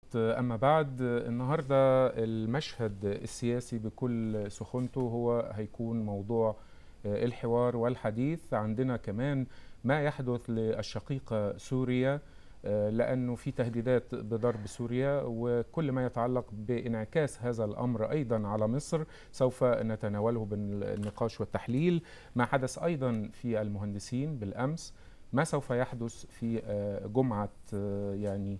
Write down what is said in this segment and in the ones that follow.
أما بعد النهاردة المشهد السياسي بكل سخونته هو هيكون موضوع الحوار والحديث عندنا كمان ما يحدث للشقيقة سوريا لأنه في تهديدات بضرب سوريا وكل ما يتعلق بانعكاس هذا الأمر أيضا على مصر سوف نتناوله بالنقاش والتحليل ما حدث أيضا في المهندسين بالأمس ما سوف يحدث في جمعة يعني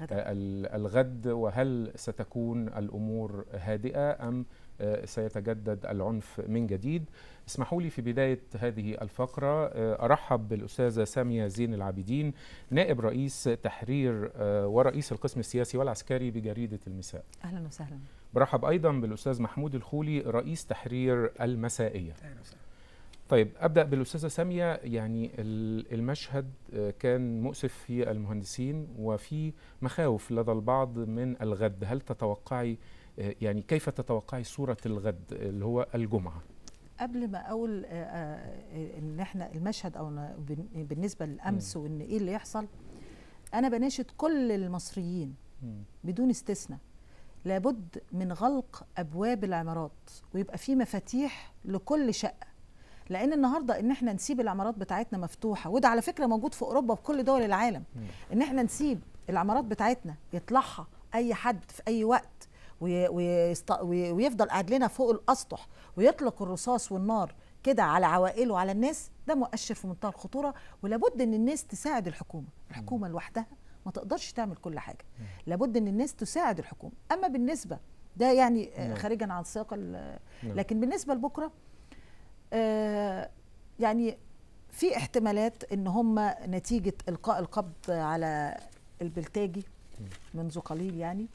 الغد وهل ستكون الأمور هادئة أم سيتجدد العنف من جديد اسمحوا لي في بداية هذه الفقرة أرحب بالأستاذة سامية زين العابدين نائب رئيس تحرير ورئيس القسم السياسي والعسكري بجريدة المساء أهلا وسهلا برحب أيضا بالأستاذ محمود الخولي رئيس تحرير المسائية أهلا وسهلا طيب ابدا بالاستاذه ساميه يعني المشهد كان مؤسف في المهندسين وفي مخاوف لدى البعض من الغد هل تتوقعي يعني كيف تتوقعي صوره الغد اللي هو الجمعه قبل ما اقول ان احنا المشهد او بالنسبه للامس وان ايه اللي يحصل انا بناشد كل المصريين بدون استثناء لابد من غلق ابواب العمارات ويبقى في مفاتيح لكل شقه لان النهارده ان احنا نسيب العمارات بتاعتنا مفتوحه وده على فكره موجود في اوروبا وفي كل دول العالم ان احنا نسيب العمارات بتاعتنا يطلعها اي حد في اي وقت ويست... ويفضل قاعد لنا فوق الاسطح ويطلق الرصاص والنار كده على عوائله وعلى الناس ده مؤشر في منتهى الخطوره ولابد ان الناس تساعد الحكومه الحكومه لوحدها ما تقدرش تعمل كل حاجه لابد ان الناس تساعد الحكومه اما بالنسبه ده يعني خارجا عن سياق لكن بالنسبه لبكره آه يعني في احتمالات ان هم نتيجه القاء القبض على البلتاجي منذ قليل يعني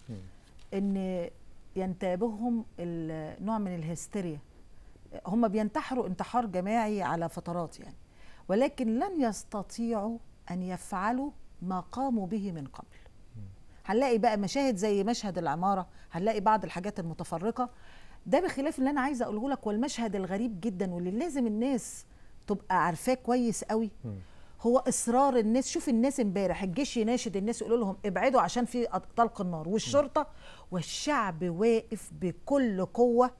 ان ينتابهم نوع من الهستيريا هم بينتحروا انتحار جماعي على فترات يعني ولكن لن يستطيعوا ان يفعلوا ما قاموا به من قبل هنلاقي بقى مشاهد زي مشهد العماره هنلاقي بعض الحاجات المتفرقه ده بخلاف اللي انا عايزه اقوله لك والمشهد الغريب جدا واللي لازم الناس تبقى عارفاه كويس قوي هو اصرار الناس شوف الناس امبارح الجيش يناشد الناس يقول لهم ابعدوا عشان في طلق النار والشرطه والشعب واقف بكل قوه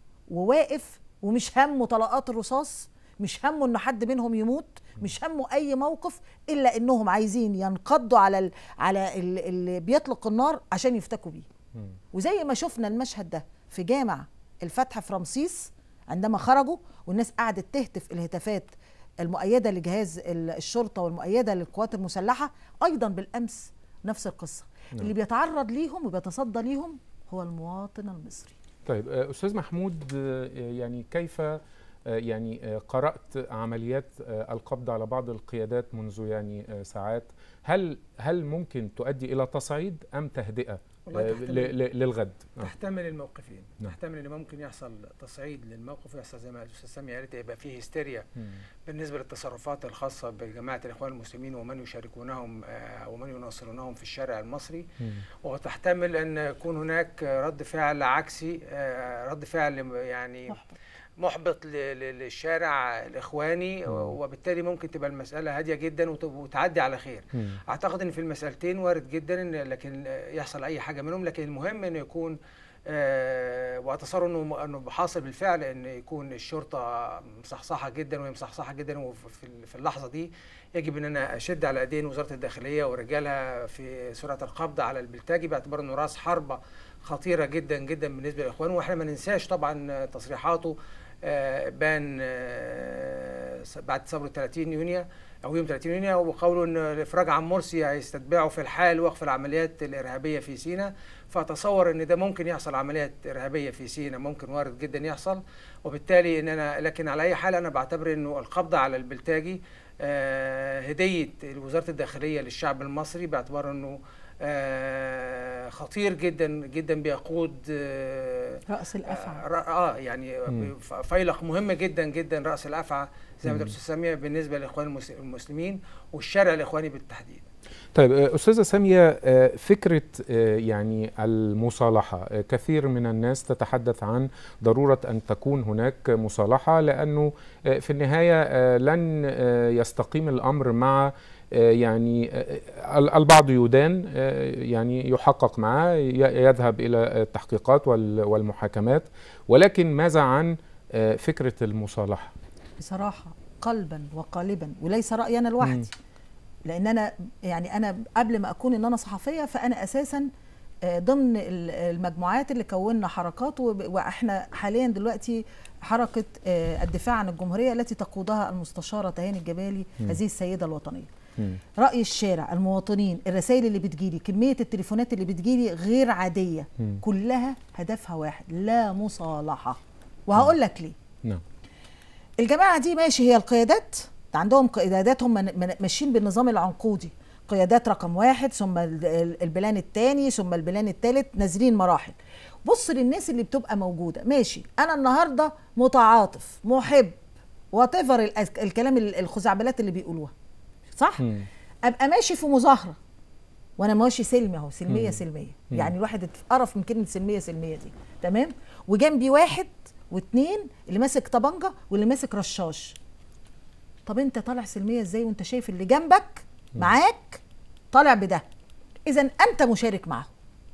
وواقف ومش همه طلقات الرصاص مش همه ان حد منهم يموت مش همه اي موقف الا انهم عايزين ينقضوا على ال على ال اللي بيطلق النار عشان يفتكوا بيه وزي ما شفنا المشهد ده في جامع الفتح في رمسيس عندما خرجوا والناس قعدت تهتف الهتافات المؤيده لجهاز الشرطه والمؤيده للقوات المسلحه ايضا بالامس نفس القصه نعم. اللي بيتعرض ليهم وبيتصدى ليهم هو المواطن المصري طيب استاذ محمود يعني كيف يعني قرات عمليات القبض على بعض القيادات منذ يعني ساعات هل هل ممكن تؤدي الى تصعيد ام تهدئه للغد تحتمل الموقفين نعم. تحتمل ان ممكن يحصل تصعيد للموقف ويحصل زي ما الاستاذ سامي قالت يبقى فيه هستيريا بالنسبه للتصرفات الخاصه بجماعه الاخوان المسلمين ومن يشاركونهم ومن يناصرونهم في الشارع المصري مم. وتحتمل ان يكون هناك رد فعل عكسي رد فعل يعني محبط. محبط للشارع الاخواني مم. وبالتالي ممكن تبقى المساله هاديه جدا وتعدي على خير مم. اعتقد ان في المسالتين وارد جدا ان لكن يحصل اي حاجه منهم لكن المهم انه يكون آه واتصور انه انه حاصل بالفعل ان يكون الشرطه مصحصحه جدا وهي مصحصحه جدا وفي في اللحظه دي يجب ان انا اشد على ايدين وزاره الداخليه ورجالها في سرعه القبض على البلتاجي باعتبار انه راس حربه خطيره جدا جدا بالنسبه للاخوان واحنا ما ننساش طبعا تصريحاته آه بان آه بعد ثوره 30 يونيو او يوم 30 يونيو وقوله ان الافراج عن مرسي هيستتبعه في الحال وقف العمليات الارهابيه في سيناء فاتصور ان ده ممكن يحصل عمليات ارهابيه في سيناء ممكن وارد جدا يحصل وبالتالي ان انا لكن على اي حال انا بعتبر انه القبض على البلتاجي آه هديه وزاره الداخليه للشعب المصري باعتبار انه آه خطير جدا جدا بيقود آه راس الافعى اه يعني مم. فيلق مهم جدا جدا راس الافعى زي ما الاستاذ ساميه بالنسبه للاخوان المسلمين والشارع الاخواني بالتحديد طيب استاذه ساميه فكره يعني المصالحه كثير من الناس تتحدث عن ضروره ان تكون هناك مصالحه لانه في النهايه لن يستقيم الامر مع يعني البعض يدان يعني يحقق معاه يذهب الى التحقيقات والمحاكمات ولكن ماذا عن فكره المصالحه بصراحه قلبا وقالبا وليس رايي انا لوحدي لان انا يعني انا قبل ما اكون ان انا صحفيه فانا اساسا ضمن المجموعات اللي كونا حركات واحنا حاليا دلوقتي حركه الدفاع عن الجمهوريه التي تقودها المستشاره تهاني الجبالي م. هذه السيده الوطنيه م. راي الشارع المواطنين الرسائل اللي بتجيلي كميه التليفونات اللي بتجيلي غير عاديه م. كلها هدفها واحد لا مصالحه وهقول لك ليه نعم الجماعه دي ماشي هي القيادات عندهم قيادات هم ماشيين بالنظام العنقودي قيادات رقم واحد ثم البلان الثاني ثم البلان الثالث نازلين مراحل بص للناس اللي بتبقى موجوده ماشي انا النهارده متعاطف محب وات الكلام الخزعبلات اللي بيقولوها صح م. ابقى ماشي في مظاهره وانا ماشي سلمي اهو سلميه م. سلميه م. يعني الواحد اتقرف من كلمه سلميه سلميه دي تمام وجنبي واحد واثنين اللي ماسك طبنجه واللي ماسك رشاش طب انت طالع سلميه ازاي وانت شايف اللي جنبك معاك طالع بده اذا انت مشارك معه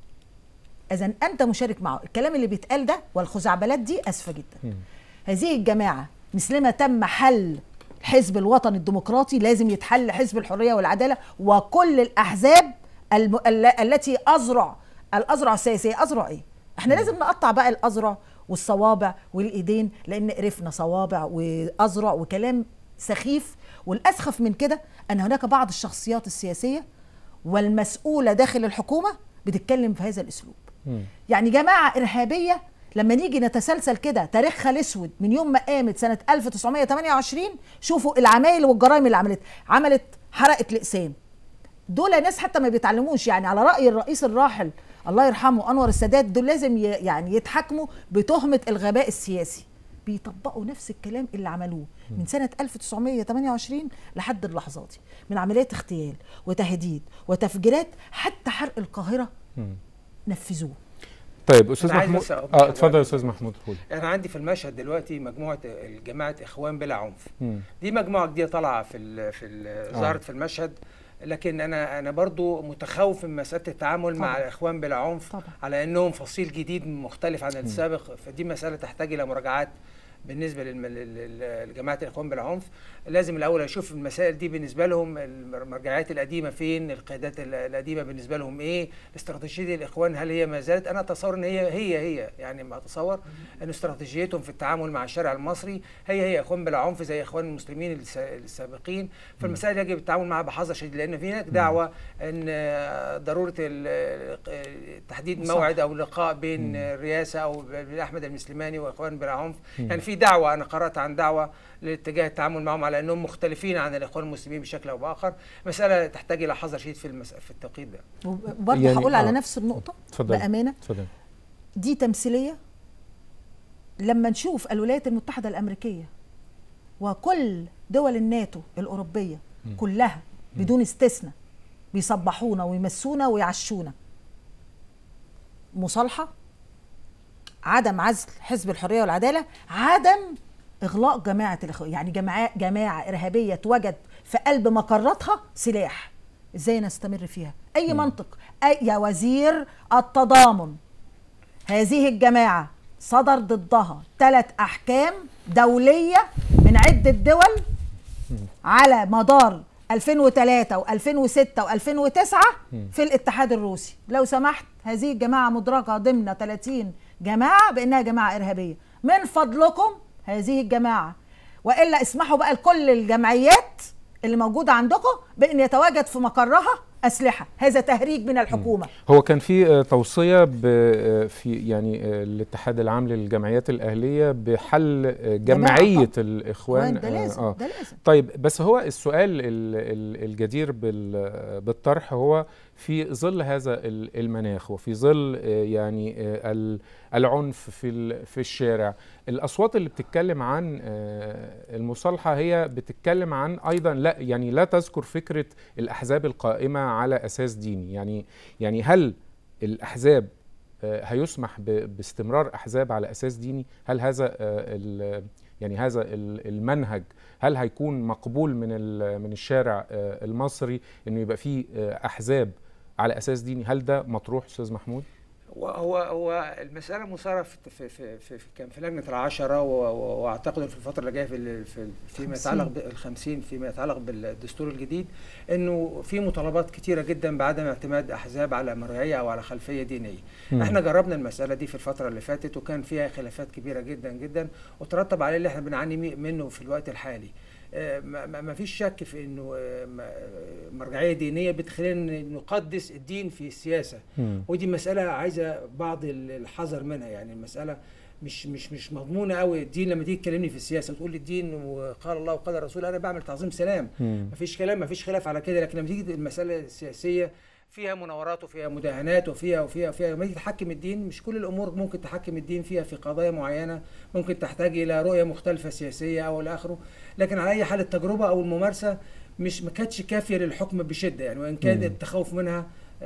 اذا انت مشارك معه الكلام اللي بيتقال ده والخزعبلات دي اسفه جدا م. هذه الجماعه مثلما تم حل الحزب الوطني الديمقراطي لازم يتحل حزب الحريه والعداله وكل الاحزاب الم... ال... التي ازرع الازرع السياسيه ازرع ايه احنا م. لازم نقطع بقى الازرع والصوابع والايدين لان قرفنا صوابع وازرع وكلام سخيف والاسخف من كده ان هناك بعض الشخصيات السياسيه والمسؤوله داخل الحكومه بتتكلم في هذا الاسلوب م. يعني جماعه ارهابيه لما نيجي نتسلسل كده تاريخها الاسود من يوم ما قامت سنه 1928 شوفوا العمايل والجرائم اللي عملت عملت حرقت الاقسام دول ناس حتى ما بيتعلموش يعني على راي الرئيس الراحل الله يرحمه انور السادات دول لازم يعني يتحاكموا بتهمه الغباء السياسي بيطبقوا نفس الكلام اللي عملوه من سنة 1928 لحد اللحظة دي من عمليات اغتيال وتهديد وتفجيرات حتى حرق القاهرة نفذوه طيب استاذ محمود اه اتفضل يا استاذ محمود خولي انا عندي في المشهد دلوقتي مجموعه جماعه اخوان بلا عنف م. دي مجموعه جديده طالعه في ال في ال ظهرت في المشهد لكن انا انا برضو متخوف من مساله التعامل طبعا. مع الاخوان بلا عنف طبعا. على انهم فصيل جديد مختلف عن السابق فدي مساله تحتاج الى مراجعات بالنسبه لجماعه الاخوان بالعنف لازم الاول اشوف المسائل دي بالنسبه لهم المرجعيات القديمه فين القيادات القديمه بالنسبه لهم ايه استراتيجيه الاخوان هل هي ما زالت انا اتصور ان هي هي هي يعني ما اتصور ان استراتيجيتهم في التعامل مع الشارع المصري هي هي اخوان بلا عنف زي اخوان المسلمين السابقين فالمسائل يجب التعامل معها بحذر شديد لان في هناك دعوه ان ضروره تحديد موعد او لقاء بين الرئاسه او بين احمد المسلماني واخوان بلا عنف يعني في دعوه انا قرات عن دعوه لاتجاه التعامل معهم على انهم مختلفين عن الاخوان المسلمين بشكل او باخر مساله تحتاج الى حذر شديد في المس... في التوقيت ده وبرضه يعني هقول على نفس النقطه تفضل بامانه تفضل دي تمثيليه لما نشوف الولايات المتحده الامريكيه وكل دول الناتو الاوروبيه م. كلها بدون استثناء بيصبحونا ويمسونا ويعشونا مصالحه عدم عزل حزب الحريه والعداله عدم اغلاق جماعه الاخوان يعني جماعه جماعه ارهابيه توجد في قلب مقراتها سلاح ازاي نستمر فيها اي م. منطق أي يا وزير التضامن هذه الجماعه صدر ضدها ثلاث احكام دوليه من عده دول على مدار 2003 و2006 و2009 في الاتحاد الروسي لو سمحت هذه الجماعه مدرجه ضمن 30 جماعه بانها جماعه ارهابيه من فضلكم هذه الجماعه والا اسمحوا بقى لكل الجمعيات اللي موجوده عندكم بان يتواجد في مقرها اسلحه هذا تهريج من الحكومه هو كان في توصيه في يعني الاتحاد العام للجمعيات الاهليه بحل جمعيه الاخوان ده لازم آه. ده لازم طيب بس هو السؤال الجدير بالطرح هو في ظل هذا المناخ وفي ظل يعني العنف في في الشارع الاصوات اللي بتتكلم عن المصالحه هي بتتكلم عن ايضا لا يعني لا تذكر فكره الاحزاب القائمه على اساس ديني يعني يعني هل الاحزاب هيسمح باستمرار احزاب على اساس ديني هل هذا يعني هذا المنهج هل هيكون مقبول من من الشارع المصري انه يبقى فيه احزاب على اساس ديني هل ده مطروح استاذ محمود هو هو المساله مثاره في في في, في, في كان في لجنه العشره واعتقد في الفتره اللي جايه في في فيما يتعلق بال50 فيما يتعلق بالدستور الجديد انه في مطالبات كثيره جدا بعدم اعتماد احزاب على مرجعيه او على خلفيه دينيه. م. احنا جربنا المساله دي في الفتره اللي فاتت وكان فيها خلافات كبيره جدا جدا وترتب عليه اللي احنا بنعاني منه في الوقت الحالي. ما فيش شك في انه مرجعيه دينيه بتخلينا نقدس الدين في السياسه م. ودي مساله عايزه بعض الحذر منها يعني المساله مش مش مش مضمونه قوي الدين لما تيجي تكلمني في السياسه وتقول لي الدين وقال الله وقال الرسول انا بعمل تعظيم سلام ما فيش كلام ما فيش خلاف على كده لكن لما تيجي المساله السياسيه فيها مناورات وفيها مداهنات وفيها وفيها وفيها لما تيجي تحكم الدين مش كل الامور ممكن تحكم الدين فيها في قضايا معينه ممكن تحتاج الى رؤيه مختلفه سياسيه او الى اخره لكن على اي حال التجربه او الممارسه مش ما كانتش كافيه للحكم بشده يعني وان كان التخوف منها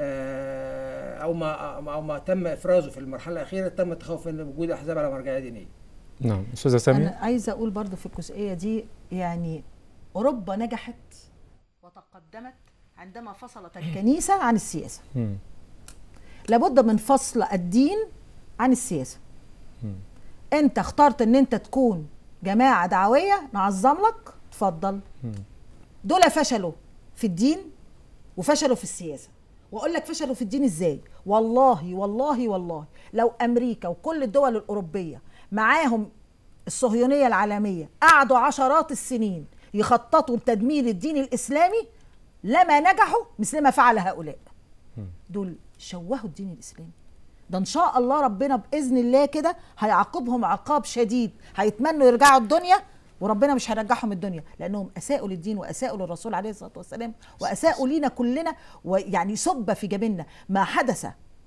او ما او ما تم افرازه في المرحله الاخيره تم التخوف من وجود احزاب على مرجعيه دينيه. نعم استاذه ساميه انا عايزه اقول برضو في الجزئيه دي يعني اوروبا نجحت وتقدمت عندما فصلت الكنيسه عن السياسه. م. لابد من فصل الدين عن السياسه. م. انت اخترت ان انت تكون جماعه دعويه نعظم لك اتفضل. دول فشلوا في الدين وفشلوا في السياسه. واقول لك فشلوا في الدين ازاي والله والله والله لو امريكا وكل الدول الاوروبيه معاهم الصهيونيه العالميه قعدوا عشرات السنين يخططوا لتدمير الدين الاسلامي لما نجحوا مثل ما فعل هؤلاء دول شوهوا الدين الاسلامي ده ان شاء الله ربنا باذن الله كده هيعاقبهم عقاب شديد هيتمنوا يرجعوا الدنيا وربنا مش هيرجعهم الدنيا لانهم اساءوا للدين واساءوا للرسول عليه الصلاه والسلام واساءوا لينا كلنا ويعني سب في جبيننا ما حدث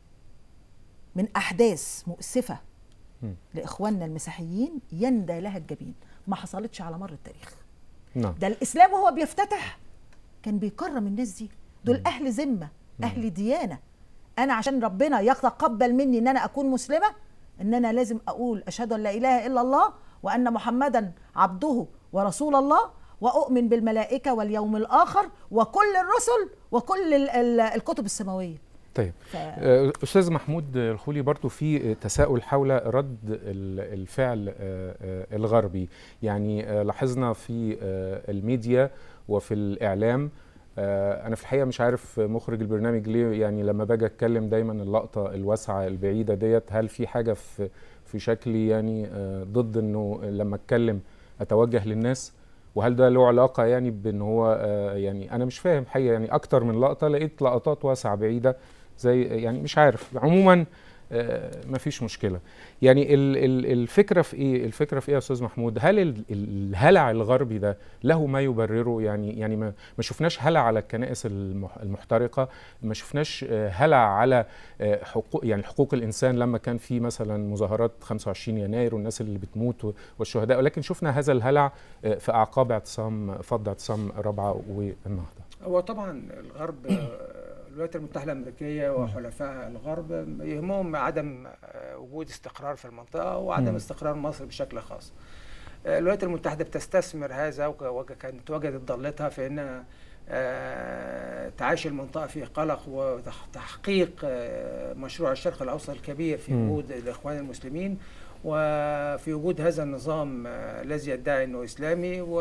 من احداث مؤسفه لاخواننا المسيحيين يندى لها الجبين ما حصلتش على مر التاريخ نعم. ده الاسلام وهو بيفتتح كان بيكرم الناس دي دول اهل ذمه اهل ديانه انا عشان ربنا يتقبل مني ان انا اكون مسلمه ان انا لازم اقول اشهد ان لا اله الا الله وان محمدا عبده ورسول الله واؤمن بالملائكه واليوم الاخر وكل الرسل وكل ال ال الكتب السماويه طيب ف... استاذ محمود الخولي برضو في تساؤل حول رد الفعل الغربي يعني لاحظنا في الميديا وفي الاعلام انا في الحقيقه مش عارف مخرج البرنامج ليه يعني لما باجي اتكلم دايما اللقطه الواسعه البعيده ديت هل في حاجه في في شكلي يعني ضد انه لما اتكلم اتوجه للناس وهل ده له علاقه يعني بان هو يعني انا مش فاهم حقيقه يعني اكتر من لقطه لقيت لقطات واسعه بعيده زي يعني مش عارف عموما مفيش مشكله يعني الفكره في ايه الفكره في ايه يا استاذ محمود هل الهلع الغربي ده له ما يبرره يعني يعني ما شفناش هلع على الكنائس المحترقه ما شفناش هلع على حقوق يعني حقوق الانسان لما كان في مثلا مظاهرات 25 يناير والناس اللي بتموت والشهداء ولكن شفنا هذا الهلع في اعقاب اعتصام فض اعتصام رابعه والنهضه هو طبعا الغرب الولايات المتحدة الأمريكية وحلفائها الغرب يهمهم عدم وجود استقرار في المنطقة وعدم استقرار مصر بشكل خاص. الولايات المتحدة بتستثمر هذا وكانت وجدت ضالتها في أنها تعيش المنطقة في قلق وتحقيق مشروع الشرق الأوسط الكبير في وجود الإخوان المسلمين وفي وجود هذا النظام الذي يدعي أنه إسلامي و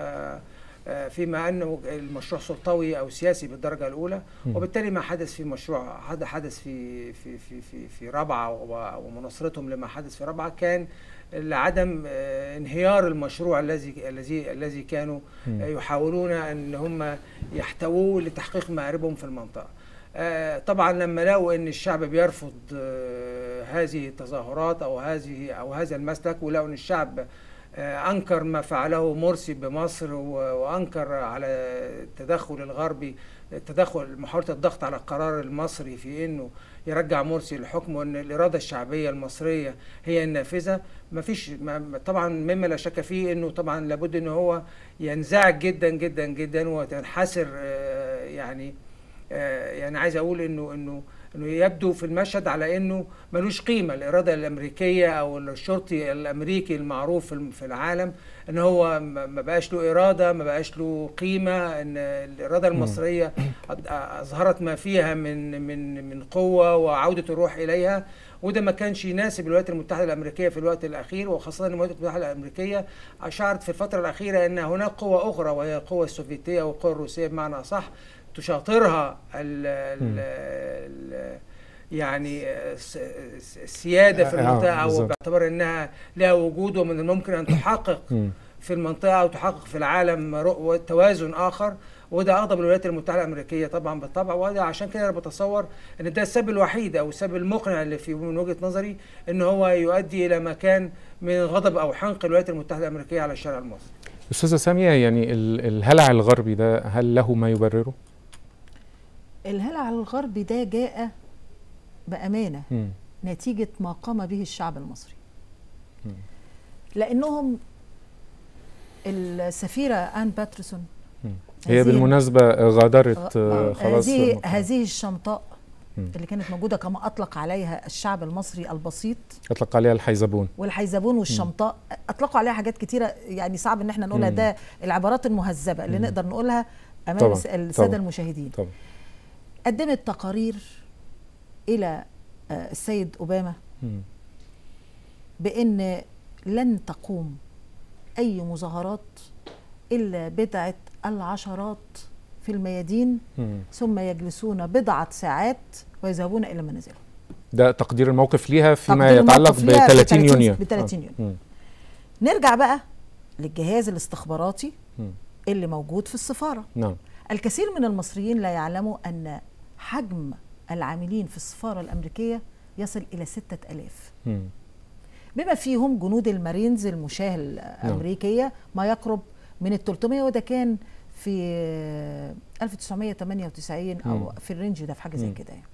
فيما انه المشروع سلطوي او سياسي بالدرجه الاولى وبالتالي ما حدث في مشروع هذا حدث في في في في في رابعه ومناصرتهم لما حدث في رابعه كان لعدم انهيار المشروع الذي الذي الذي كانوا يحاولون ان هم يحتووه لتحقيق مآربهم في المنطقه. طبعا لما لقوا ان الشعب بيرفض هذه التظاهرات او هذه او هذا المسلك ولقوا ان الشعب انكر ما فعله مرسي بمصر وانكر على التدخل الغربي تدخل محاوله الضغط على القرار المصري في انه يرجع مرسي للحكم وان الاراده الشعبيه المصريه هي النافذه ما فيش طبعا مما لا شك فيه انه طبعا لابد ان هو ينزعج جدا جدا جدا وتنحسر يعني يعني عايز اقول انه انه انه يبدو في المشهد على انه ملوش قيمه الاراده الامريكيه او الشرطي الامريكي المعروف في العالم ان هو ما بقاش له اراده ما بقاش له قيمه ان الاراده المصريه اظهرت ما فيها من من من قوه وعوده الروح اليها وده ما كانش يناسب الولايات المتحده الامريكيه في الوقت الاخير وخاصه الولايات المتحده الامريكيه اشعرت في الفتره الاخيره ان هناك قوه اخرى وهي القوه السوفيتيه والقوه الروسيه بمعنى صح تشاطرها ال ال يعني السياده في المنطقه وباعتبار انها لها وجود ومن الممكن ان تحقق في المنطقه وتحقق في العالم توازن اخر وده اغضب الولايات المتحده الامريكيه طبعا بالطبع وده عشان كده انا بتصور ان ده السبب الوحيد او السبب المقنع اللي في من وجهه نظري ان هو يؤدي الى مكان من غضب او حنق الولايات المتحده الامريكيه على الشارع المصري. استاذه ساميه يعني الهلع الغربي ده هل له ما يبرره؟ الهلع الغربي ده جاء بامانه م. نتيجه ما قام به الشعب المصري. م. لانهم السفيره ان باترسون هي بالمناسبة غادرت خلاص هذه هذه الشمطاء اللي كانت موجودة كما أطلق عليها الشعب المصري البسيط أطلق عليها الحيزبون والحيزبون والشمطاء أطلقوا عليها حاجات كتيرة يعني صعب إن احنا نقولها ده العبارات المهذبة اللي نقدر نقولها أمام طبعًا السادة طبعًا المشاهدين طبعًا قدمت تقارير إلى السيد أوباما بأن لن تقوم أي مظاهرات إلا بضعة العشرات في الميادين مم. ثم يجلسون بضعة ساعات ويذهبون إلى منازلهم ده تقدير الموقف ليها فيما يتعلق ب 30 يونيو ب 30 يونيو مم. نرجع بقى للجهاز الاستخباراتي مم. اللي موجود في السفارة نعم الكثير من المصريين لا يعلموا أن حجم العاملين في السفارة الأمريكية يصل إلى ستة ألاف بما فيهم جنود المارينز المشاة الأمريكية ما يقرب من ال 300 وده كان في 1998 او م. في الرينج ده في حاجه زي كده يعني.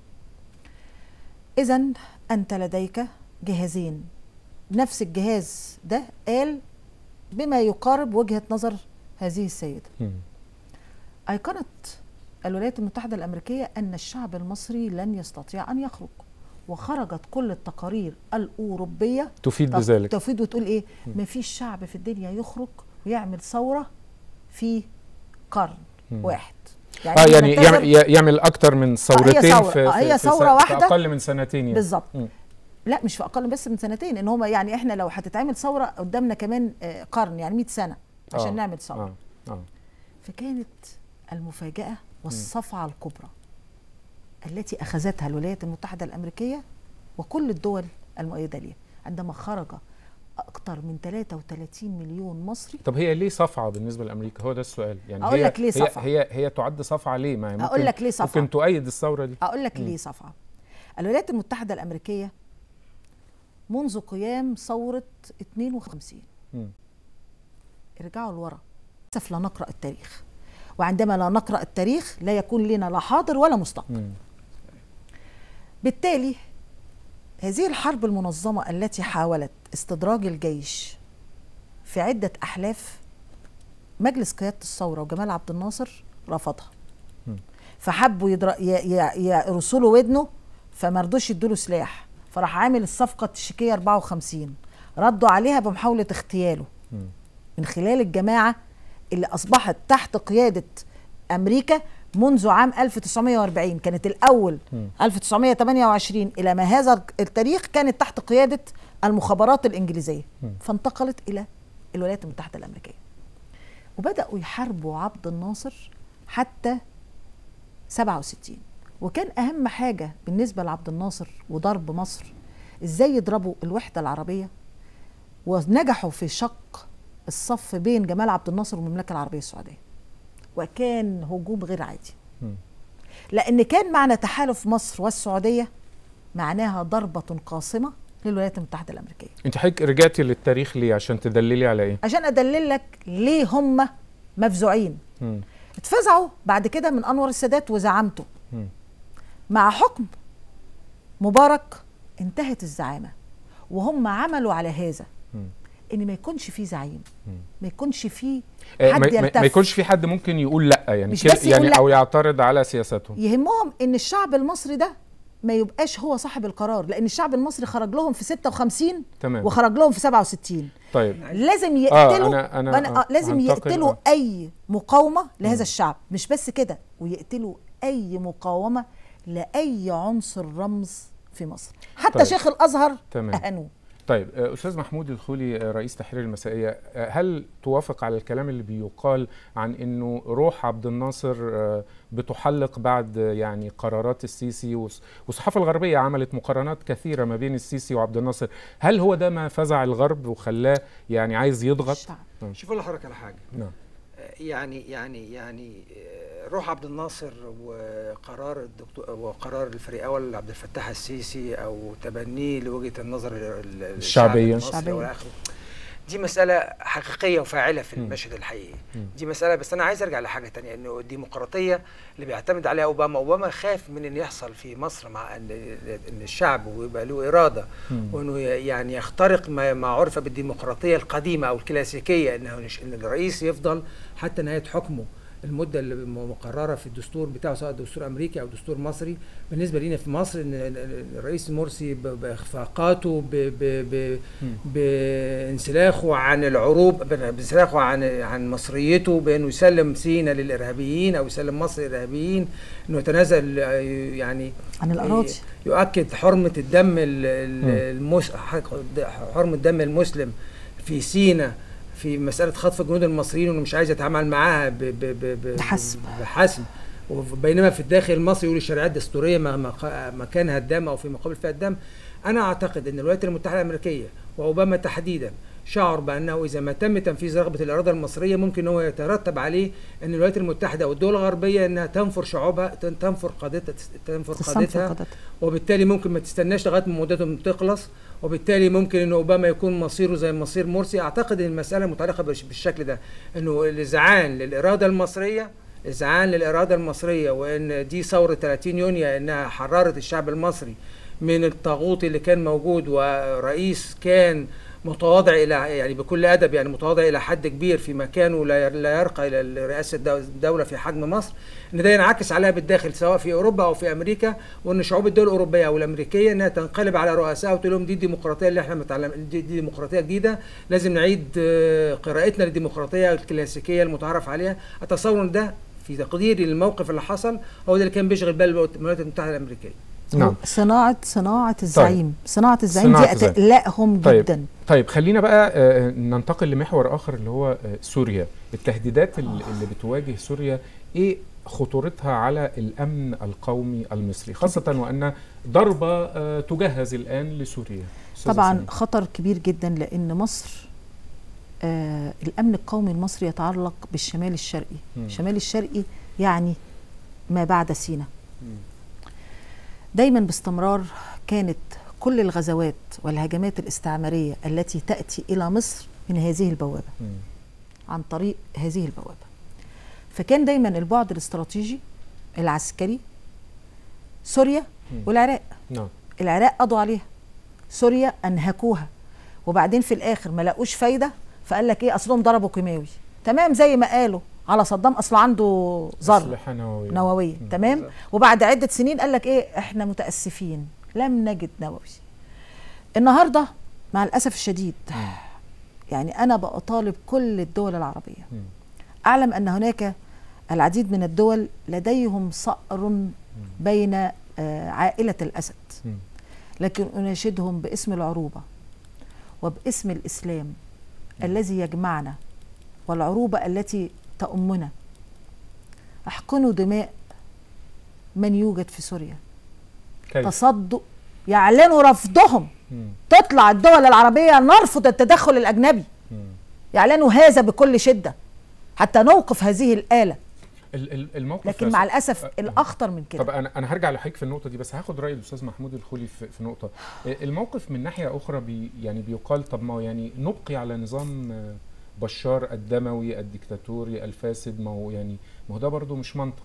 اذا انت لديك جهازين نفس الجهاز ده قال بما يقارب وجهه نظر هذه السيده م. ايقنت الولايات المتحده الامريكيه ان الشعب المصري لن يستطيع ان يخرج وخرجت كل التقارير الاوروبيه تفيد بذلك تفيد وتقول ايه ما فيش شعب في الدنيا يخرج ويعمل ثوره في قرن مم. واحد يعني, آه يعني يعمل, يعمل اكتر من ثورتين آه في, هي في, ثوره واحده في اقل من سنتين يعني. بالظبط لا مش في اقل بس من سنتين ان هم يعني احنا لو هتتعمل ثوره قدامنا كمان قرن يعني 100 سنه عشان آه نعمل ثوره آه آه فكانت المفاجاه والصفعه الكبرى التي اخذتها الولايات المتحده الامريكيه وكل الدول المؤيده ليها عندما خرج اكثر من 33 مليون مصري طب هي ليه صفعه بالنسبه لامريكا هو ده السؤال يعني اقول هي لك ليه صفعه هي هي, هي تعد صفعه ليه ما ممكن اقول لك ليه صفعه ممكن تؤيد الثوره دي اقول لك ليه صفعه الولايات المتحده الامريكيه منذ قيام ثوره 52 م. ارجعوا لورا للاسف لا نقرا التاريخ وعندما لا نقرا التاريخ لا يكون لنا لا حاضر ولا مستقبل م. بالتالي هذه الحرب المنظمة التي حاولت استدراج الجيش في عدة أحلاف مجلس قيادة الثورة وجمال عبد الناصر رفضها فحبوا يرسلوا له ودنه فما رضوش يدوا سلاح فراح عامل الصفقة التشيكية 54 ردوا عليها بمحاولة اغتياله من خلال الجماعة اللي أصبحت تحت قيادة أمريكا منذ عام 1940 كانت الأول م. 1928 إلى ما هذا التاريخ كانت تحت قيادة المخابرات الإنجليزية م. فانتقلت إلى الولايات المتحدة الأمريكية وبدأوا يحاربوا عبد الناصر حتى 67 وكان أهم حاجة بالنسبة لعبد الناصر وضرب مصر إزاي يضربوا الوحدة العربية ونجحوا في شق الصف بين جمال عبد الناصر والمملكة العربية السعودية وكان هجوم غير عادي لان كان معنى تحالف مصر والسعوديه معناها ضربه قاصمه للولايات المتحده الامريكيه انت حضرتك رجعتي للتاريخ ليه عشان تدللي على ايه عشان ادلل لك ليه هم مفزوعين م. اتفزعوا بعد كده من انور السادات وزعامته م. مع حكم مبارك انتهت الزعامه وهم عملوا على هذا م. ان ما يكونش فيه زعيم ما يكونش فيه حد ما, يلتف. ما يكونش في حد ممكن يقول لا يعني مش بس يعني يقول او يعترض على سياساتهم يهمهم ان الشعب المصري ده ما يبقاش هو صاحب القرار لان الشعب المصري خرج لهم في 56 تمام وخرج لهم في 67 طيب لازم اه يقتلوا انا انا, أنا آه لازم هنتقل- يقتلوا آه. اي مقاومه مم. لهذا الشعب مش بس كده ويقتلوا اي مقاومه لاي عنصر رمز في مصر حتى طيب. شيخ الازهر تمام اهانوه طيب آه، استاذ محمود الخولي آه، رئيس تحرير المسائيه آه، هل توافق على الكلام اللي بيقال عن انه روح عبد الناصر آه، بتحلق بعد آه، يعني قرارات السيسي والص- والصحافه الغربيه عملت مقارنات كثيره ما بين السيسي وعبد الناصر هل هو ده ما فزع الغرب وخلاه يعني عايز يضغط الشعب شوف اقول لحضرتك على حاجه نعم يعني يعني يعني آه، روح عبد الناصر وقرار الدكتور وقرار الفريق اول عبد الفتاح السيسي او تبنيه لوجهه النظر ال- ال- الشعب الشعبية. المصري الشعبية. والى اخره دي مسألة حقيقية وفاعلة في مم. المشهد الحقيقي مم. دي مسألة بس أنا عايز أرجع لحاجة تانية إنه الديمقراطية اللي بيعتمد عليها أوباما أوباما خاف من إن يحصل في مصر مع إن إن الشعب ويبقى له إرادة مم. وإنه يعني يخترق ما ما عرف بالديمقراطية القديمة أو الكلاسيكية إنه إن الرئيس يفضل حتى نهاية حكمه المدة اللي مقررة في الدستور بتاعه سواء دستور أمريكي أو دستور مصري بالنسبة لنا في مصر إن الرئيس مرسي ب- بإخفاقاته ب- ب- ب- مم. بانسلاخه عن العروب بانسلاخه عن عن مصريته بانه يسلم سينا للارهابيين او يسلم مصر للارهابيين انه يتنازل آه، يعني عن الاراضي يؤكد حرمه الدم ال- ال- مم. المس حرمه دم المسلم في سينا في مساله خطف الجنود المصريين وانه مش عايز يتعامل معاها ب ب ب ب بحسم. بحسم وبينما في الداخل المصري يقول الشريعات الدستوريه ما- ما- مكانها الدم او في مقابل فيها الدم انا اعتقد ان الولايات المتحده الامريكيه واوباما تحديدا شعر بانه اذا ما تم تنفيذ رغبه الاراده المصريه ممكن هو يترتب عليه ان الولايات المتحده والدول الغربيه انها تنفر شعوبها تن- تنفر قادتها تنفر تستنفر قادتها قادتها وبالتالي ممكن ما تستناش لغايه ما مدتهم تخلص وبالتالي ممكن ان اوباما يكون مصيره زي مصير مرسي اعتقد ان المساله متعلقه بالش- بالشكل ده انه الاذعان للاراده المصريه اذعان للاراده المصريه وان دي ثوره 30 يونيو انها حررت الشعب المصري من الطاغوت اللي كان موجود ورئيس كان متواضع الى يعني بكل ادب يعني متواضع الى حد كبير في مكانه لا ير- لا يرقى الى رئاسه الدو- الدوله في حجم مصر ان ده ينعكس عليها بالداخل سواء في اوروبا او في امريكا وان شعوب الدول الاوروبيه او الامريكيه انها تنقلب على رؤسائها وتقول لهم دي الديمقراطيه اللي احنا متعلم دي, دي ديمقراطيه جديده لازم نعيد آه، قراءتنا للديمقراطيه الكلاسيكيه المتعارف عليها اتصور ان ده في تقديري للموقف اللي حصل هو ده اللي كان بيشغل بال الولايات المتحده الامريكيه نعم صناعه صناعه الزعيم صناعه الزعيم صناعة دي الزعيم. تقلقهم طيب. جدا طيب خلينا بقى آه، ننتقل لمحور اخر اللي هو آه، سوريا التهديدات ال- اللي بتواجه سوريا ايه خطورتها على الامن القومي المصري خاصه وان ضربه آه، تجهز الان لسوريا أستاذة طبعا سمير. خطر كبير جدا لان مصر آه الامن القومي المصري يتعلق بالشمال الشرقي مم. الشمال الشرقي يعني ما بعد سيناء مم. دايما باستمرار كانت كل الغزوات والهجمات الاستعماريه التي تاتي الى مصر من هذه البوابه مم. عن طريق هذه البوابه فكان دايما البعد الاستراتيجي العسكري سوريا مم. والعراق نعم العراق قضوا عليها سوريا انهكوها وبعدين في الاخر ما لقوش فايده فقال لك ايه اصلهم ضربوا كيماوي تمام زي ما قالوا على صدام اصل عنده ذره اسلحه نوويه نوويه مم. تمام بالظبط. وبعد عده سنين قال لك ايه احنا متاسفين لم نجد نووي النهارده مع الاسف الشديد يعني انا بطالب كل الدول العربيه مم. اعلم ان هناك العديد من الدول لديهم صقر بين آه، عائله الاسد مم. لكن اناشدهم باسم العروبه وباسم الاسلام الذي يجمعنا والعروبه التي تؤمنا احقنوا دماء من يوجد في سوريا كيف تصدوا يعلنوا رفضهم مم. تطلع الدول العربيه نرفض التدخل الاجنبي مم. يعلنوا هذا بكل شده حتى نوقف هذه الاله ال- ال- الموقف لكن يا مع أستاذ- الاسف أه، الاخطر من كده طب انا انا هرجع لحضرتك في النقطه دي بس هاخد راي الاستاذ محمود الخولي في, في نقطه آه، الموقف من ناحيه اخرى بي يعني بيقال طب ما هو يعني نبقي على نظام آه، بشار الدموي الديكتاتوري الفاسد ما هو يعني ما هو ده برضه مش منطق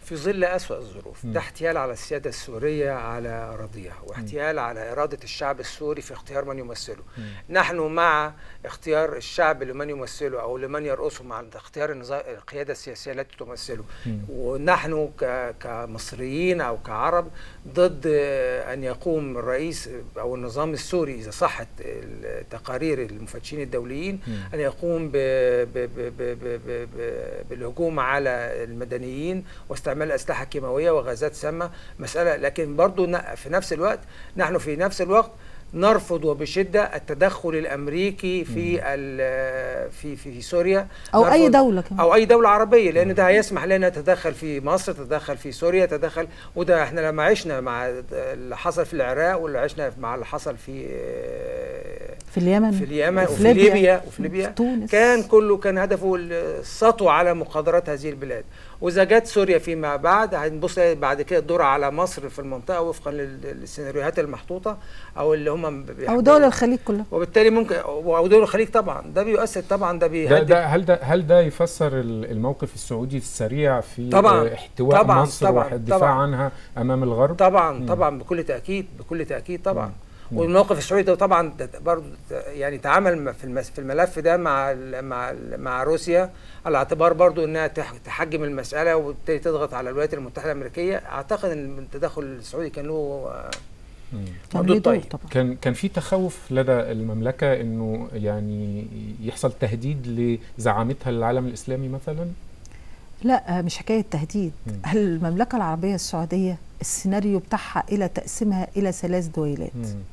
في ظل أسوأ الظروف ده احتيال على السيادة السورية على أراضيها واحتيال على إرادة الشعب السوري في اختيار من يمثله نحن مع اختيار الشعب لمن يمثله أو لمن يرأسه مع اختيار القيادة السياسية التي تمثله ونحن كمصريين أو كعرب ضد أن يقوم الرئيس أو النظام السوري إذا صحت تقارير المفتشين الدوليين أن يقوم ب ب ب ب ب بالهجوم على المدنيين واستعمال أسلحة كيماوية وغازات سامة مسألة لكن برضو في نفس الوقت نحن في نفس الوقت نرفض وبشده التدخل الامريكي في في في سوريا او اي دوله كمان او اي دوله عربيه لان ده هيسمح لنا نتدخل في مصر تدخل في سوريا تدخل وده احنا لما عشنا مع اللي حصل في العراق واللي عشنا مع اللي حصل في في اليمن في اليمن وفي ليبيا, ليبيا وفي ليبيا تونس. كان كله كان هدفه السطو على مقدرات هذه البلاد واذا جت سوريا فيما بعد هنبص بعد كده الدور على مصر في المنطقه وفقا للسيناريوهات المحطوطه او اللي هم او دول الخليج كلها وبالتالي ممكن او دول الخليج طبعا ده بيؤثر طبعا ده ده, ده هل ده هل ده يفسر الموقف السعودي السريع في طبعا احتواء طبعا مصر طبعا والدفاع طبعا عنها امام الغرب طبعا مم. طبعا بكل تاكيد بكل تاكيد طبعا مم. والموقف السعودي ده طبعا برضه يعني تعامل في في الملف ده مع مع مع روسيا على اعتبار برضه انها تحجم المساله وبالتالي تضغط على الولايات المتحده الامريكيه اعتقد ان التدخل السعودي كان له مردود طيب طبعا. كان كان في تخوف لدى المملكه انه يعني يحصل تهديد لزعامتها للعالم الاسلامي مثلا لا مش حكايه تهديد هل المملكه العربيه السعوديه السيناريو بتاعها الى تقسيمها الى ثلاث دويلات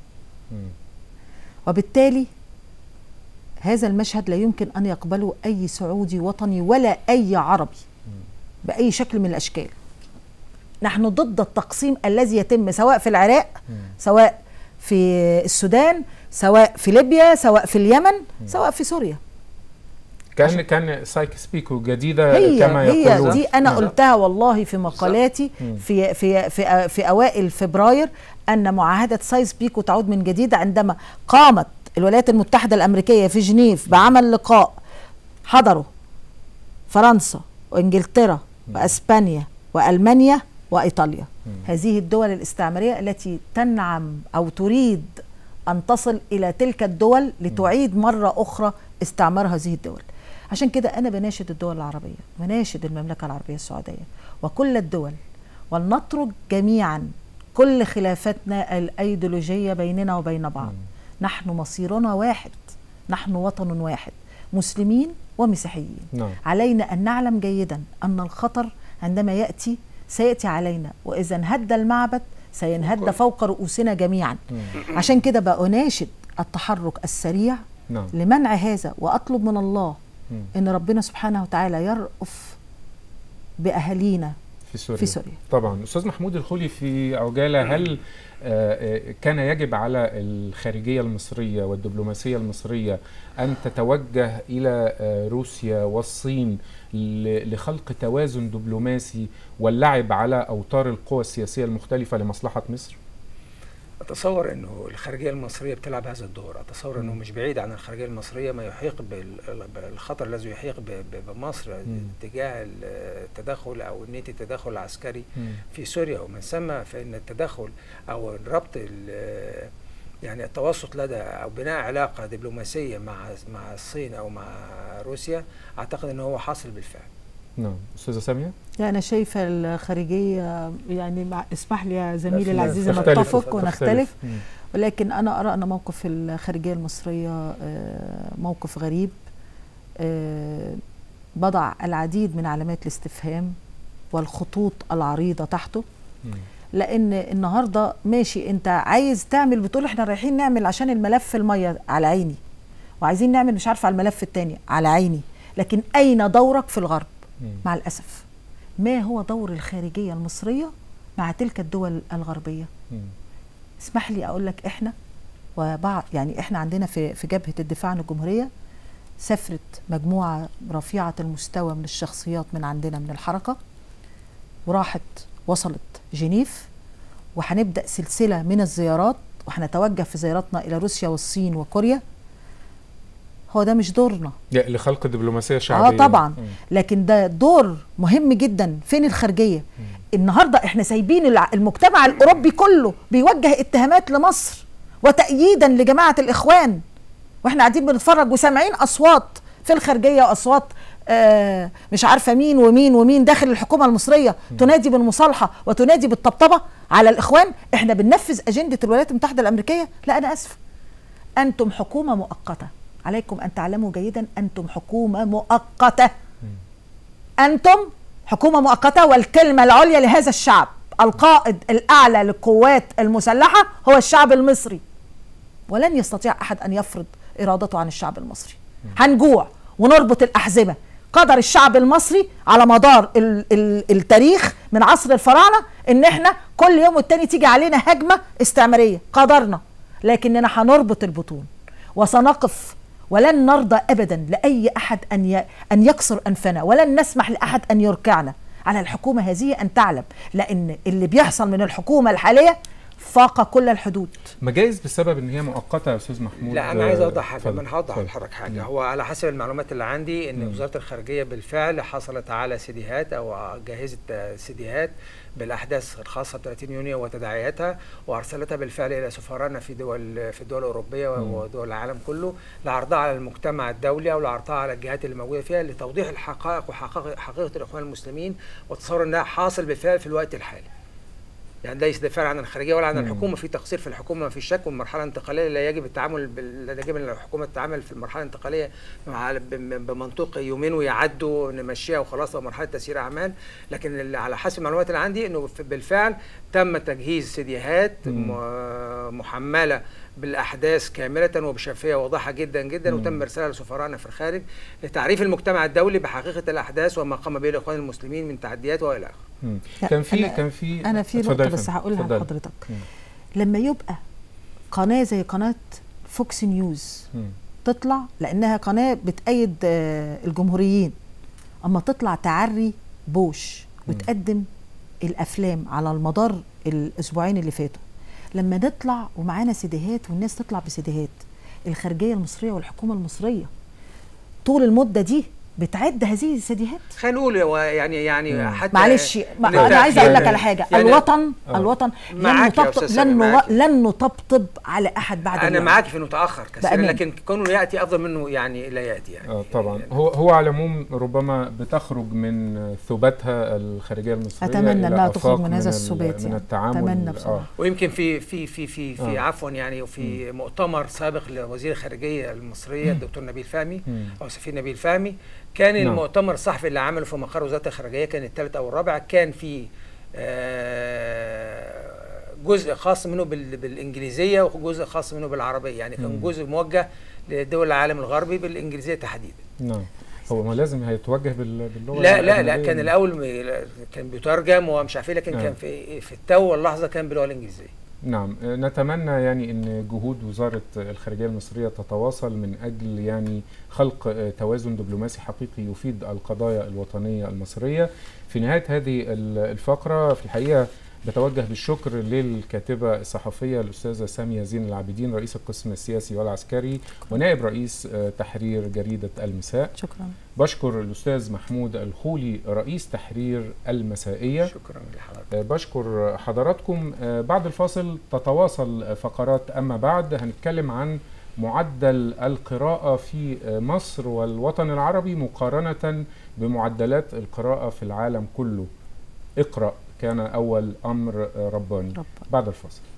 وبالتالي هذا المشهد لا يمكن ان يقبله اي سعودي وطني ولا اي عربي باي شكل من الاشكال نحن ضد التقسيم الذي يتم سواء في العراق سواء في السودان سواء في ليبيا سواء في اليمن سواء في سوريا كان كان سايكس بيكو جديده هي كما هي يقولون دي انا قلتها والله في مقالاتي في في في في اوائل فبراير ان معاهده سايس بيكو تعود من جديد عندما قامت الولايات المتحده الامريكيه في جنيف بعمل لقاء حضروا فرنسا وانجلترا واسبانيا والمانيا وايطاليا هذه الدول الاستعماريه التي تنعم او تريد ان تصل الى تلك الدول لتعيد مره اخرى استعمار هذه الدول عشان كده انا بناشد الدول العربيه بناشد المملكه العربيه السعوديه وكل الدول ولنترك جميعا كل خلافاتنا الايديولوجيه بيننا وبين بعض نحن مصيرنا واحد نحن وطن واحد مسلمين ومسيحيين نعم. علينا ان نعلم جيدا ان الخطر عندما ياتي سياتي علينا واذا انهد المعبد سينهد فوق رؤوسنا جميعا عشان كده بأناشد التحرك السريع نعم. لمنع هذا واطلب من الله مم. ان ربنا سبحانه وتعالى يرأف باهالينا في سوريا في سوريا طبعا استاذ محمود الخولي في عجاله هل آه، آه، كان يجب على الخارجيه المصريه والدبلوماسيه المصريه ان تتوجه الى آه، روسيا والصين ل- لخلق توازن دبلوماسي واللعب على اوتار القوى السياسيه المختلفه لمصلحه مصر؟ اتصور انه الخارجيه المصريه بتلعب هذا الدور اتصور انه مش بعيد عن الخارجيه المصريه ما يحيق بال- بالخطر الذي يحيق ب- ب- بمصر مم. تجاه التدخل او نيه التدخل العسكري في سوريا ومن ثم فان التدخل او ربط ال- يعني التوسط لدى او بناء علاقه دبلوماسيه مع مع الصين او مع روسيا اعتقد ان هو حاصل بالفعل نعم استاذه ساميه لا انا شايفه الخارجيه يعني مع اسمح لي يا زميلي في- العزيز تختلف- نتفق تختلف. ونختلف مم. ولكن انا ارى ان موقف الخارجيه المصريه آه، موقف غريب آه، بضع العديد من علامات الاستفهام والخطوط العريضه تحته مم. لان النهارده ماشي انت عايز تعمل بتقول احنا رايحين نعمل عشان الملف الميه على عيني وعايزين نعمل مش عارفه على الملف التاني على عيني لكن اين دورك في الغرب مم. مع الاسف ما هو دور الخارجيه المصريه مع تلك الدول الغربيه مم. اسمح لي اقول لك احنا وبعض يعني احنا عندنا في في جبهه الدفاع عن الجمهوريه سافرت مجموعه رفيعه المستوى من الشخصيات من عندنا من الحركه وراحت وصلت جنيف وهنبدا سلسله من الزيارات وهنتوجه في زياراتنا الى روسيا والصين وكوريا هو ده مش دورنا لا، لخلق دبلوماسيه شعبيه طبعاً. مم. لكن ده دور مهم جدا فين الخارجيه النهارده احنا سايبين الع- المجتمع الاوروبي كله بيوجه اتهامات لمصر وتأييدا لجماعه الاخوان واحنا قاعدين بنتفرج وسامعين اصوات في الخارجيه واصوات آه مش عارفه مين ومين ومين داخل الحكومه المصريه تنادي بالمصالحه وتنادي بالطبطبه على الاخوان احنا بننفذ اجنده الولايات المتحده الامريكيه لا انا اسفه انتم حكومه مؤقته عليكم ان تعلموا جيدا انتم حكومه مؤقته انتم حكومه مؤقته والكلمه العليا لهذا الشعب القائد الاعلى للقوات المسلحه هو الشعب المصري ولن يستطيع احد ان يفرض ارادته عن الشعب المصري هنجوع ونربط الاحزمه قدر الشعب المصري على مدار ال ال التاريخ من عصر الفراعنه ان احنا كل يوم والتاني تيجي علينا هجمه استعماريه قدرنا لكننا هنربط البطون وسنقف ولن نرضى ابدا لاي احد ان ي... ان يكسر انفنا ولن نسمح لاحد ان يركعنا على الحكومه هذه ان تعلم لان اللي بيحصل من الحكومه الحاليه فاق كل الحدود ما جايز بسبب ان هي مؤقته يا استاذ محمود لا انا عايز آه، اوضح حاجه اتفضل، ما انا هوضح اتفضل. لحضرتك حاجه مم. هو على حسب المعلومات اللي عندي ان مم. وزاره الخارجيه بالفعل حصلت على سيديهات او جهزت آه، سيديهات بالاحداث الخاصه ب 30 يونيو وتداعياتها وارسلتها بالفعل الى سفرانا في دول في الدول الاوروبيه مم. ودول العالم كله لعرضها على المجتمع الدولي او لعرضها على الجهات اللي موجوده فيها لتوضيح الحقائق وحقيقه حقيقة الاخوان المسلمين وتصور انها حاصل بالفعل في الوقت الحالي يعني ليس دفاع عن الخارجيه ولا عن مم. الحكومه في تقصير في الحكومه ما فيش شك والمرحله الانتقاليه لا يجب التعامل بال... لا يجب ان الحكومه تتعامل في المرحله الانتقاليه مع بم- بمنطق يومين ويعدوا نمشيها وخلاص مرحله تسيير اعمال لكن اللي على حسب المعلومات اللي عندي انه ف- بالفعل تم تجهيز سيديهات مم. م- محمله بالاحداث كامله وبشفافيه واضحه جدا جدا مم. وتم ارسالها لسفرائنا في الخارج لتعريف المجتمع الدولي بحقيقه الاحداث وما قام به الاخوان المسلمين من تعديات والى اخره مم. لا، كان في أنا- كان في انا في اتفضل نقطه يا بس فندم، هقولها اتفضل. لحضرتك مم. لما يبقى قناه زي قناه فوكس نيوز مم. تطلع لانها قناه بتأيد آه، الجمهوريين اما تطلع تعري بوش مم. وتقدم الافلام على المدار الاسبوعين اللي فاتوا لما نطلع ومعانا سيديهات والناس تطلع بسيديهات الخارجيه المصريه والحكومه المصريه طول المده دي بتعد هذه السيديهات خلينا نقول هو يعني يعني مم. حتى معلش ما نبدأ انا عايزه في- اقول لك على حاجه يعني الوطن آه. الوطن لن معاك يا نطبطب أستاذ لن, سامي، نر- معاك. لن نطبطب على احد بعد انا اليوم. معاك في انه تاخر كثيرا بأمان. لكن كونه ياتي افضل منه يعني لا ياتي يعني اه طبعا يعني هو هو على العموم ربما بتخرج من ثباتها الخارجيه المصريه أتمنى إلى إنها تخرج آفاق من هذا ال- الثبات من يعني. التعامل أتمنى آه. بصراحة. ويمكن في في في في في آه. عفوا يعني وفي مؤتمر سابق لوزير الخارجيه المصريه الدكتور نبيل فهمي مم. او سفير نبيل فهمي كان نعم. المؤتمر الصحفي اللي عمله في مقر وزاره الخارجيه كان الثالث او الرابع كان في آه، جزء خاص منه بال- بالانجليزيه وجزء خاص منه بالعربيه يعني كان مم. جزء موجه لدول العالم الغربي بالانجليزيه تحديدا نعم هو ما لازم هيتوجه بال- باللغه لا لا لا الأجنبية. كان الاول م- كان بيترجم ومش عارف ايه لكن آه. كان في في التو واللحظه كان باللغه الانجليزيه نعم آه، نتمنى يعني ان جهود وزاره الخارجيه المصريه تتواصل من اجل يعني خلق آه، توازن دبلوماسي حقيقي يفيد القضايا الوطنيه المصريه في نهايه هذه ال- الفقره في الحقيقه بتوجه بالشكر للكاتبه الصحفيه الاستاذه ساميه زين العابدين رئيس القسم السياسي والعسكري ونائب رئيس آه، تحرير جريده المساء شكرا بشكر الاستاذ محمود الخولي رئيس تحرير المسائيه شكرا لحضرتك آه، بشكر حضراتكم آه، بعد الفاصل تتواصل فقرات أما بعد هنتكلم عن معدل القراءة في آه، مصر والوطن العربي مقارنة بمعدلات القراءة في العالم كله اقرأ كان أول أمر آه، رباني رب بعد الفاصل